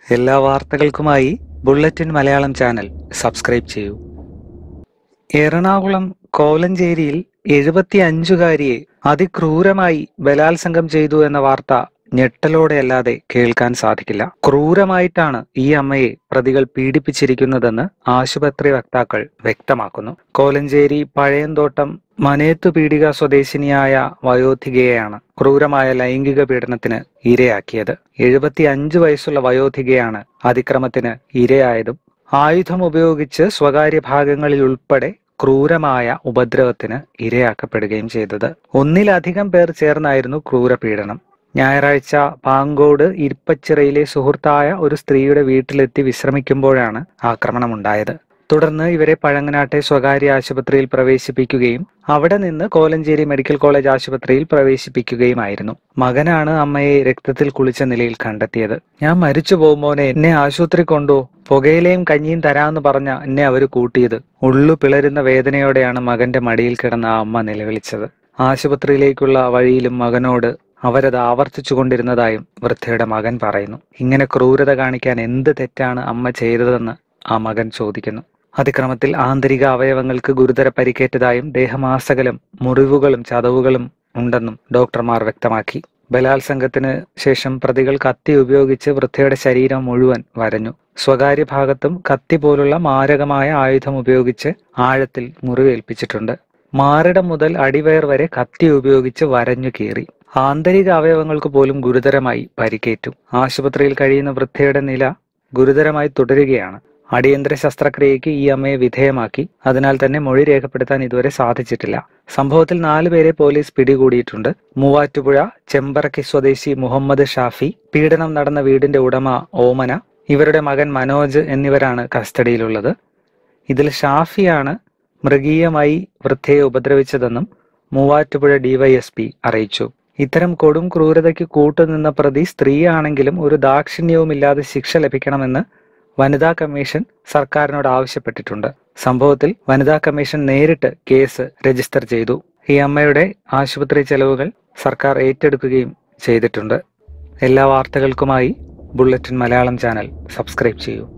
എല്ലാ വാർത്തകൾക്കുമായി bulletin Malayalam channel subscribe ചെയ്യൂ എറണാകുളം കോലഞ്ചേരിയിൽ എഴുപത്തിയഞ്ചുകാരിയെ അതിക്രൂരമായി ബലാത്സംഗം ചെയ്തു എന്ന വാർത്ത ഞെട്ടലോടെയല്ലാതെ കേൾക്കാൻ സാധിക്കില്ല ക്രൂരമായിട്ടാണ് ഈ അമ്മയെ പ്രതികൾ പീഡിപ്പിച്ചിരിക്കുന്നതെന്ന് ആശുപത്രി വക്താക്കൾ വ്യക്തമാക്കുന്നു കോലഞ്ചേരി പഴയന്തോട്ടം മനേത്തു പീഡിക സ്വദേശിനിയായ വയോധികയെയാണ് ക്രൂരമായ ലൈംഗിക പീഡനത്തിന് ഇരയാക്കിയത് എഴുപത്തി അഞ്ച് വയസ്സുള്ള വയോധികയാണ് അതിക്രമത്തിന് ഇരയായതും ആയുധം ഉപയോഗിച്ച് സ്വകാര്യ ഭാഗങ്ങളിൽ ഉൾപ്പെടെ ക്രൂരമായ ഉപദ്രവത്തിന് ഇരയാക്കപ്പെടുകയും ചെയ്തത് ഒന്നിലധികം പേർ ചേർന്നായിരുന്നു ക്രൂരപീഡനം ഞായറാഴ്ച പാങ്കോട് ഇരിപ്പച്ചിറയിലെ സുഹൃത്തായ ഒരു സ്ത്രീയുടെ വീട്ടിലെത്തി വിശ്രമിക്കുമ്പോഴാണ് ആക്രമണമുണ്ടായത് തുടർന്ന് ഇവരെ പഴങ്ങനാട്ടെ സ്വകാര്യ ആശുപത്രിയിൽ പ്രവേശിപ്പിക്കുകയും അവിടെ നിന്ന് കോലഞ്ചേരി മെഡിക്കൽ കോളേജ് ആശുപത്രിയിൽ പ്രവേശിപ്പിക്കുകയുമായിരുന്നു മകനാണ് അമ്മയെ രക്തത്തിൽ കുളിച്ച നിലയിൽ കണ്ടെത്തിയത് ഞാൻ മരിച്ചു പോകുമ്പോനെ എന്നെ ആശുപത്രി കൊണ്ടു പുകയിലയും കഞ്ഞിയും തരാമെന്ന് പറഞ്ഞ എന്നെ അവര് കൂട്ടിയത് ഉള്ളു പിളരുന്ന വേദനയോടെയാണ് മകന്റെ മടിയിൽ കിടന്ന ആ അമ്മ നിലവിളിച്ചത് ആശുപത്രിയിലേക്കുള്ള വഴിയിലും മകനോട് അവരത് ആവർത്തിച്ചു കൊണ്ടിരുന്നതായും വൃദ്ധയുടെ മകൻ പറയുന്നു ഇങ്ങനെ ക്രൂരത കാണിക്കാൻ എന്ത് തെറ്റാണ് അമ്മ ചെയ്തതെന്ന് ആ മകൻ ചോദിക്കുന്നു അതിക്രമത്തിൽ ആന്തരിക അവയവങ്ങൾക്ക് ഗുരുതര പരിക്കേറ്റതായും ദേഹമാസകലം മുറിവുകളും ചതവുകളും ഉണ്ടെന്നും ഡോക്ടർമാർ വ്യക്തമാക്കി ബലാത്സംഗത്തിന് ശേഷം പ്രതികൾ കത്തി ഉപയോഗിച്ച് വൃദ്ധയുടെ ശരീരം മുഴുവൻ വരഞ്ഞു സ്വകാര്യ ഭാഗത്തും കത്തി പോലുള്ള മാരകമായ ആയുധം ഉപയോഗിച്ച് ആഴത്തിൽ മുറിവേൽപ്പിച്ചിട്ടുണ്ട് മാറിടം മുതൽ അടിവയർ വരെ കത്തി ഉപയോഗിച്ച് വരഞ്ഞു കീറി ആന്തരിക അവയവങ്ങൾക്ക് പോലും ഗുരുതരമായി പരിക്കേറ്റു ആശുപത്രിയിൽ കഴിയുന്ന വൃദ്ധയുടെ നില ഗുരുതരമായി തുടരുകയാണ് അടിയന്തര ശസ്ത്രക്രിയയ്ക്ക് ഈ അമ്മയെ വിധേയമാക്കി അതിനാൽ തന്നെ മൊഴി രേഖപ്പെടുത്താൻ ഇതുവരെ സാധിച്ചിട്ടില്ല സംഭവത്തിൽ നാലുപേരെ പോലീസ് പിടികൂടിയിട്ടുണ്ട് മൂവാറ്റുപുഴ ചെമ്പറക്കി സ്വദേശി മുഹമ്മദ് ഷാഫി പീഡനം നടന്ന വീടിന്റെ ഉടമ ഓമന ഇവരുടെ മകൻ മനോജ് എന്നിവരാണ് കസ്റ്റഡിയിലുള്ളത് ഇതിൽ ഷാഫിയാണ് മൃഗീയമായി വൃദ്ധയെ ഉപദ്രവിച്ചതെന്നും മൂവാറ്റുപുഴ ഡിവൈഎസ്പി അറിയിച്ചു ഇത്തരം കൊടും ക്രൂരതയ്ക്ക് കൂട്ടുനിന്ന പ്രതി സ്ത്രീയാണെങ്കിലും ഒരു ദാക്ഷിണ്യവുമില്ലാതെ ശിക്ഷ ലഭിക്കണമെന്ന് വനിതാ കമ്മീഷൻ സർക്കാരിനോട് ആവശ്യപ്പെട്ടിട്ടുണ്ട് സംഭവത്തിൽ വനിതാ കമ്മീഷൻ നേരിട്ട് കേസ് രജിസ്റ്റർ ചെയ്തു ഈ അമ്മയുടെ ആശുപത്രി ചെലവുകൾ സർക്കാർ ഏറ്റെടുക്കുകയും ചെയ്തിട്ടുണ്ട് എല്ലാ വാർത്തകൾക്കുമായി ബുള്ളറ്റിൻ മലയാളം ചാനൽ സബ്സ്ക്രൈബ് ചെയ്യൂ